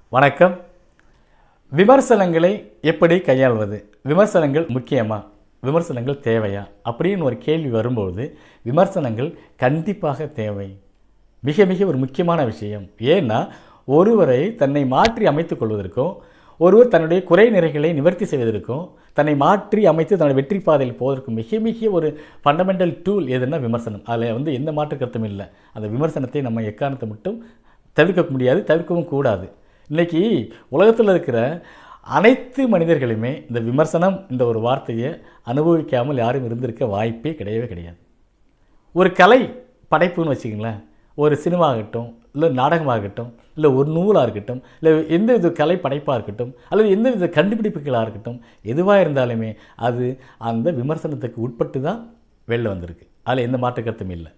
வணக்கம் விமர்சனங்களை எப்படி கையாள்வது விமர்சனங்கள் முக்கியமா விமர்சனங்கள் தேவையா அப்படின்னு ஒரு கேள்வி வரும்போது விமர்சனங்கள் கண்டிப்பாக தேவை மிக மிக ஒரு முக்கியமான விஷயம் ஏன்னா ஒருவரை தன்னை மாற்றி அமைத்துக் கொள்வதற்கும் ஒருவர் தன்னுடைய குறை நிறைகளை நிவர்த்தி செய்வதற்கும் தன்னை மாற்றி அமைத்து தன்னுடைய வெற்றி பாதையில் போவதற்கும் மிக மிக ஒரு ஃபண்டமெண்டல் டூல் எதுன்னா விமர்சனம் அதில் வந்து எந்த மாற்று கருத்தும் இல்லை அந்த விமர்சனத்தை நம்ம எக்காரணத்தை மட்டும் தவிர்க்க முடியாது தவிர்க்கவும் கூடாது இன்றைக்கி உலகத்தில் இருக்கிற அனைத்து மனிதர்களுமே இந்த விமர்சனம் இந்த ஒரு வார்த்தையை அனுபவிக்காமல் யாரும் இருந்திருக்க வாய்ப்பே கிடையவே கிடையாது ஒரு கலை படைப்புன்னு வச்சுக்கங்களேன் ஒரு சினிமா ஆகட்டும் இல்லை நாடகமாகட்டும் இல்லை ஒரு நூலாக இருக்கட்டும் இல்லை எந்த வித கலை படைப்பாக இருக்கட்டும் அல்லது எந்த வித கண்டுபிடிப்புகளாக இருக்கட்டும் எதுவாக இருந்தாலுமே அது அந்த விமர்சனத்துக்கு உட்பட்டு தான் வெளில வந்திருக்கு அதில் எந்த மாற்று கருத்தும் இல்லை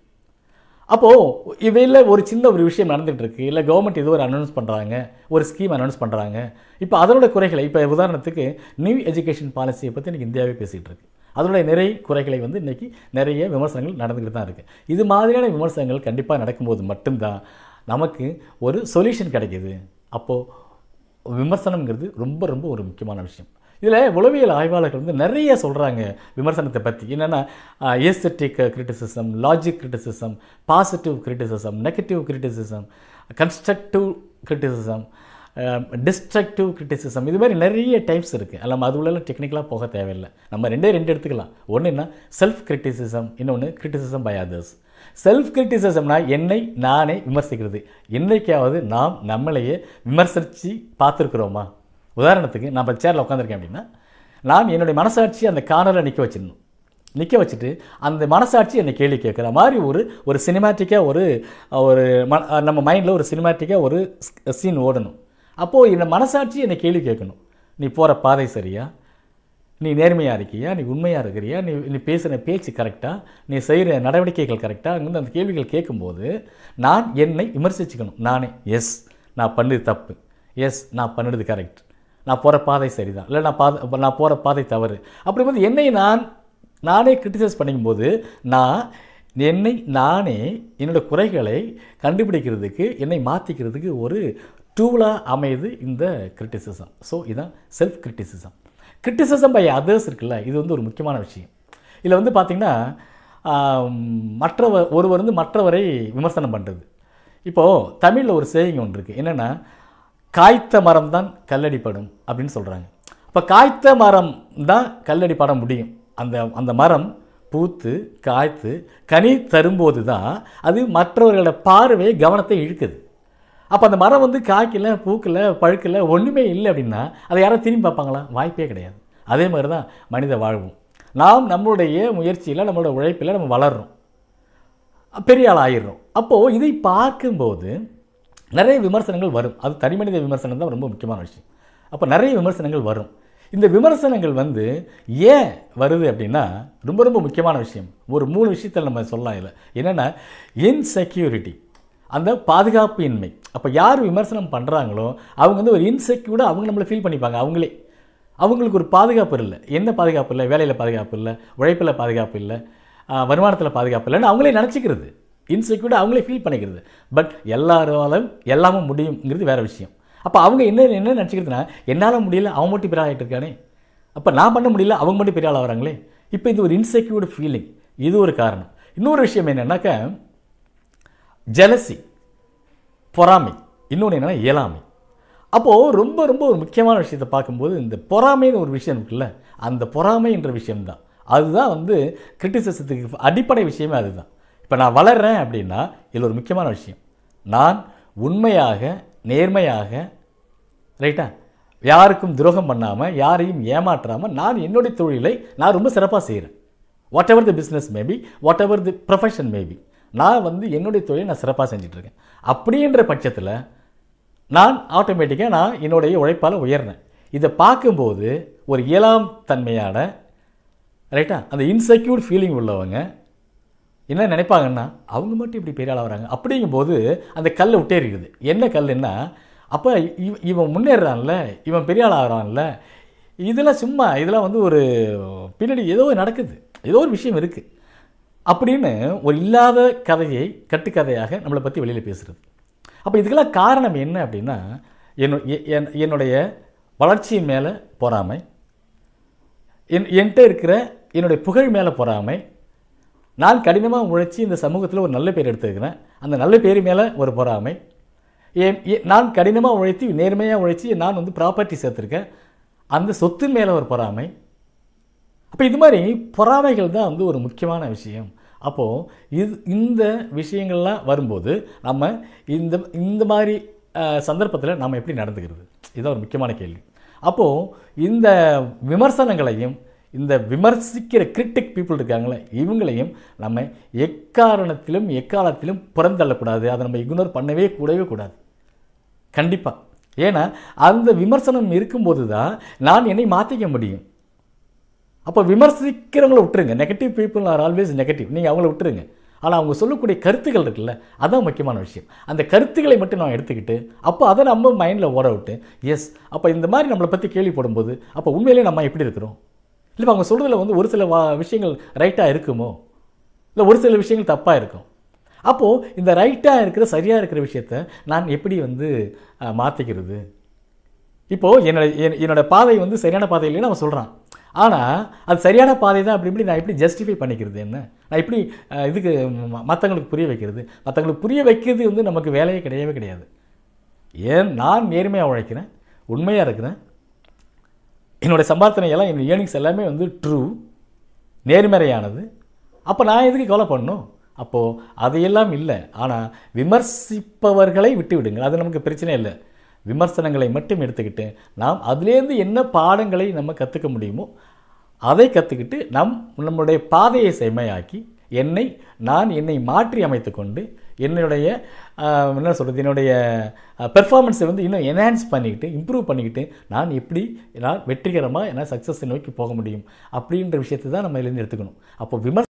அப்போது இவையில் ஒரு சின்ன ஒரு விஷயம் நடந்துகிட்டு இருக்கு இல்லை கவர்மெண்ட் ஏதோ ஒரு அனௌன்ஸ் பண்ணுறாங்க ஒரு ஸ்கீம் அனௌன்ஸ் பண்ணுறாங்க இப்போ அதனோட குறைகளை இப்போ உதாரணத்துக்கு நியூ எஜுகேஷன் பாலிசியை பற்றி இன்றைக்கி இந்தியாவே பேசிகிட்டு இருக்கு அதனுடைய நிறை குறைகளை வந்து இன்றைக்கி நிறைய விமர்சனங்கள் நடந்துக்கிட்டு தான் இருக்குது இது மாதிரியான விமர்சனங்கள் கண்டிப்பாக நடக்கும்போது மட்டும்தான் நமக்கு ஒரு சொல்யூஷன் கிடைக்கிது அப்போது விமர்சனங்கிறது ரொம்ப ரொம்ப ஒரு முக்கியமான விஷயம் இதில் உளவியல் ஆய்வாளர்கள் வந்து நிறைய சொல்கிறாங்க விமர்சனத்தை பற்றி என்னென்னா aesthetic criticism logic criticism positive criticism negative criticism constructive criticism destructive criticism இது மாதிரி நிறைய டைப்ஸ் இருக்குது நம்ம அது உள்ள டெக்னிக்கலாக போக தேவையில்லை நம்ம ரெண்டே ரெண்டு எடுத்துக்கலாம் ஒன்று என்ன செல்ஃப் கிரிட்டிசிசம் இன்னொன்று கிரிட்டிசிசம் பை அதர்ஸ் செல்ஃப் கிரிட்டிசிசம்னா என்னை நானே விமர்சிக்கிறது என்னைக்காவது நாம் நம்மளையே விமர்சித்து பார்த்துருக்குறோமா உதாரணத்துக்கு நான் இப்போ சேரில் உட்காந்துருக்கேன் அப்படின்னா நான் என்னுடைய மனசாட்சி அந்த கார்னரில் நிற்க வச்சிடணும் நிற்க வச்சுட்டு அந்த மனசாட்சி என்னை கேள்வி கேட்குற மாதிரி ஒரு ஒரு சினிமேட்டிக்காக ஒரு ஒரு ம நம்ம மைண்டில் ஒரு சினிமேட்டிக்காக ஒரு சீன் ஓடணும் அப்போது இந்த மனசாட்சி என்னை கேள்வி கேட்கணும் நீ போகிற பாதை சரியா நீ நேர்மையாக இருக்கியா நீ உண்மையாக இருக்கிறியா நீ நீ பேசுகிற பேச்சு கரெக்டாக நீ செய்கிற நடவடிக்கைகள் கரெக்டாக அங்கேருந்து அந்த கேள்விகள் கேட்கும்போது நான் என்னை விமர்சிச்சுக்கணும் நானே எஸ் நான் பண்ணது தப்பு எஸ் நான் பண்ணுறது கரெக்ட் நான் போகிற பாதை சரிதான் இல்லை நான் பாதை நான் போகிற பாதை தவறு அப்படி வந்து என்னை நான் நானே கிரிட்டிசைஸ் பண்ணிக்கும்போது நான் என்னை நானே என்னோடய குறைகளை கண்டுபிடிக்கிறதுக்கு என்னை மாற்றிக்கிறதுக்கு ஒரு டூலாக அமையுது இந்த கிரிட்டிசிசம் ஸோ இதுதான் self criticism criticism by others இருக்குல்ல இது வந்து ஒரு முக்கியமான விஷயம் இதில் வந்து பார்த்திங்கன்னா மற்றவர் ஒருவர் வந்து மற்றவரை விமர்சனம் பண்ணுறது இப்போது தமிழில் ஒரு சேயிங் ஒன்று இருக்குது என்னென்னா காய்த்த மரம் தான் கல்லடிப்படும் அப்படின்னு சொல்கிறாங்க இப்போ காய்த்த மரம் தான் கல்லடிப்பட முடியும் அந்த அந்த மரம் பூத்து காய்த்து கனி தரும்போது தான் அது மற்றவர்களோட பார்வை கவனத்தை இழுக்குது அப்போ அந்த மரம் வந்து காய்க்கல பூக்கல பழுக்கல ஒன்றுமே இல்லை அப்படின்னா அதை யாரும் திரும்பி பார்ப்பாங்களா வாய்ப்பே கிடையாது அதே மாதிரி தான் மனித வாழ்வும் நாம் நம்மளுடைய முயற்சியில் நம்மளோட உழைப்பில் நம்ம வளர்கிறோம் பெரிய ஆள் ஆயிடுறோம் அப்போது இதை பார்க்கும்போது நிறைய விமர்சனங்கள் வரும் அது தனிமனித விமர்சனம் தான் ரொம்ப முக்கியமான விஷயம் அப்போ நிறைய விமர்சனங்கள் வரும் இந்த விமர்சனங்கள் வந்து ஏன் வருது அப்படின்னா ரொம்ப ரொம்ப முக்கியமான விஷயம் ஒரு மூணு விஷயத்தில் நம்ம சொல்லலாம் இதில் என்னென்னா இன்செக்யூரிட்டி அந்த பாதுகாப்பு இன்மை அப்போ யார் விமர்சனம் பண்ணுறாங்களோ அவங்க வந்து ஒரு இன்செக்யூர்டாக அவங்க நம்மளை ஃபீல் பண்ணிப்பாங்க அவங்களே அவங்களுக்கு ஒரு பாதுகாப்பு இல்லை என்ன பாதுகாப்பு இல்லை வேலையில் பாதுகாப்பு இல்லை உழைப்பில் பாதுகாப்பு இல்லை வருமானத்தில் பாதுகாப்பு இல்லைன்னு அவங்களே நினச்சிக்கிறது இன்செக்யூர்டாக அவங்களே ஃபீல் பண்ணிக்கிறது பட் எல்லாராலும் எல்லாமும் முடியுங்கிறது வேறு விஷயம் அப்போ அவங்க என்ன என்ன நினச்சிக்கிறதுனா என்னால் முடியல அவன் மட்டும் பெரிய ஆகிட்டு இருக்கானே அப்போ நான் பண்ண முடியல அவங்க மட்டும் பெரிய ஆள் வராங்களே இப்போ இது ஒரு இன்செக்யூர்டு ஃபீலிங் இது ஒரு காரணம் இன்னொரு விஷயம் என்னென்னாக்கா ஜலசி பொறாமை இன்னொன்று என்னென்னா இயலாமை அப்போது ரொம்ப ரொம்ப ஒரு முக்கியமான விஷயத்தை பார்க்கும்போது இந்த பொறாமைன்னு ஒரு விஷயம் இருக்குல்ல அந்த பொறாமை என்ற விஷயம்தான் அதுதான் வந்து கிரிட்டிசிசத்துக்கு அடிப்படை விஷயமே அதுதான் இப்போ நான் வளர்கிறேன் அப்படின்னா இதில் ஒரு முக்கியமான விஷயம் நான் உண்மையாக நேர்மையாக ரைட்டா யாருக்கும் துரோகம் பண்ணாமல் யாரையும் ஏமாற்றாமல் நான் என்னுடைய தொழிலை நான் ரொம்ப சிறப்பாக செய்கிறேன் whatever the business maybe whatever the profession maybe நான் வந்து என்னுடைய தொழிலை நான் சிறப்பாக செஞ்சிட்ருக்கேன் அப்படின்ற பட்சத்தில் நான் ஆட்டோமேட்டிக்காக நான் என்னுடைய உழைப்பால் உயர்றேன் இதை பார்க்கும்போது ஒரு இயலாம் தன்மையான ரைட்டா அந்த இன்செக்யூர்ட் ஃபீலிங் உள்ளவங்க என்ன நினைப்பாங்கன்னா அவங்க மட்டும் இப்படி பெரிய ஆளாக வராங்க அப்படிங்கும்போது அந்த கல்லை விட்டேறிடுது என்ன கல்லுன்னா அப்போ இவ இவன் முன்னேறான்ல இவன் பெரிய ஆள் ஆகிறான்ல இதெல்லாம் சும்மா இதெல்லாம் வந்து ஒரு பின்னாடி ஏதோ நடக்குது ஏதோ ஒரு விஷயம் இருக்குது அப்படின்னு ஒரு இல்லாத கதையை கட்டுக்கதையாக நம்மளை பற்றி வெளியில் பேசுகிறது அப்போ இதுக்கெல்லாம் காரணம் என்ன அப்படின்னா என்னு எ- என்- என்னுடைய வளர்ச்சியின் மேலே பொறாமை என் என்கிட்ட இருக்கிற என்னுடைய புகழ் மேலே பொறாமை நான் கடினமாக உழைச்சி இந்த சமூகத்தில் ஒரு நல்ல பேர் எடுத்துருக்கிறேன் அந்த நல்ல பேர் மேலே ஒரு பொறாமை என் எ- நான் கடினமாக உழைத்து நேர்மையாக உழைச்சி நான் வந்து ப்ராப்பர்ட்டி சேர்த்துருக்கேன் அந்த சொத்து மேலே ஒரு பொறாமை அப்போ இது மாதிரி பொறாமைகள் தான் வந்து ஒரு முக்கியமான விஷயம் அப்போது இது இந்த விஷயங்கள்லாம் வரும்போது நம்ம இந்த இந்த மாதிரி சந்தர்ப்பத்தில் நம்ம எப்படி நடந்துக்கிறது இதுதான் ஒரு முக்கியமான கேள்வி அப்போது இந்த விமர்சனங்களையும் இந்த விமர்சிக்கிற கிரிட்டிக் பீப்புள் இருக்காங்களே இவங்களையும் நம்ம எக்காரணத்திலும் எக்காலத்திலும் புறந்தள்ளக்கூடாது அதை நம்ம இக்னோர் பண்ணவே கூடவே கூடாது கண்டிப்பாக ஏன்னா அந்த விமர்சனம் இருக்கும்போது தான் நான் என்னை மாற்றிக்க முடியும் அப்போ விமர்சிக்கிறவங்கள விட்டுருங்க negative people are always negative நீங்கள் அவங்கள விட்டுருங்க ஆனால் அவங்க சொல்லக்கூடிய கருத்துக்கள் இருக்குல்ல அதான் முக்கியமான விஷயம் அந்த கருத்துக்களை மட்டும் நான் எடுத்துக்கிட்டு அப்போ அதை நம்ம மைண்டில் ஓட விட்டு எஸ் அப்போ இந்த மாதிரி நம்மளை பற்றி கேள்விப்படும்போது அப்போ உண்மையிலேயே நம்ம எப்படி இருக்கிறோம் இல்லை அவங்க சொல்கிறதுல வந்து ஒரு சில வா விஷயங்கள் ரைட்டாக இருக்குமோ இல்லை ஒரு சில விஷயங்கள் தப்பாக இருக்கும் அப்போது இந்த ரைட்டாக இருக்கிற சரியாக இருக்கிற விஷயத்த நான் எப்படி வந்து மாற்றிக்கிறது இப்போது என்னோட என்- என்னோட பாதை வந்து சரியான பாதை இல்லைன்னு அவன் சொல்கிறான் ஆனால் அது சரியான பாதை தான் அப்படி இப்படி நான் எப்படி ஜஸ்டிஃபை பண்ணிக்கிறது என்ன நான் எப்படி அஹ், இதுக்கு ம- மற்றவங்களுக்கு புரிய வைக்கிறது மற்றவங்களுக்கு புரிய வைக்கிறது வந்து நமக்கு வேலையே கிடையவே கிடையாது ஏன் நான் நேர்மையாக உழைக்கிறேன் உண்மையாக இருக்கிறேன் என்னோட சம்பாத்தனை எல்லாம் என்னோட ஏர்னிங்ஸ் எல்லாமே வந்து ட்ரூ நேர்மறையானது அப்போ நான் எதுக்கு கவலை பண்ணணும் அப்போது அதையெல்லாம் இல்லை ஆனால் விமர்சிப்பவர்களை விட்டு விடுங்க அது நமக்கு பிரச்சனை இல்லை விமர்சனங்களை மட்டும் எடுத்துக்கிட்டு நாம் அதுலேருந்து என்ன பாடங்களை நம்ம கற்றுக்க முடியுமோ அதை கற்றுக்கிட்டு நம் நம்முடைய பாதையை செம்மையாக்கி என்னை நான் என்னை மாற்றி அமைத்து கொண்டு என்னுடைய ஆஹ், என்ன சொல்கிறது என்னுடைய பெர்ஃபார்மன்ஸை வந்து இன்னும் என்ஹான்ஸ் பண்ணிக்கிட்டு இம்ப்ரூவ் பண்ணிக்கிட்டு நான் எப்படி நான் வெற்றிகரமாக என்ன சக்ஸஸை நோக்கி போக முடியும் அப்படின்ற விஷயத்தை தான் நம்ம இதுலேருந்து எடுத்துக்கணும் அப்போ விமர்சனம்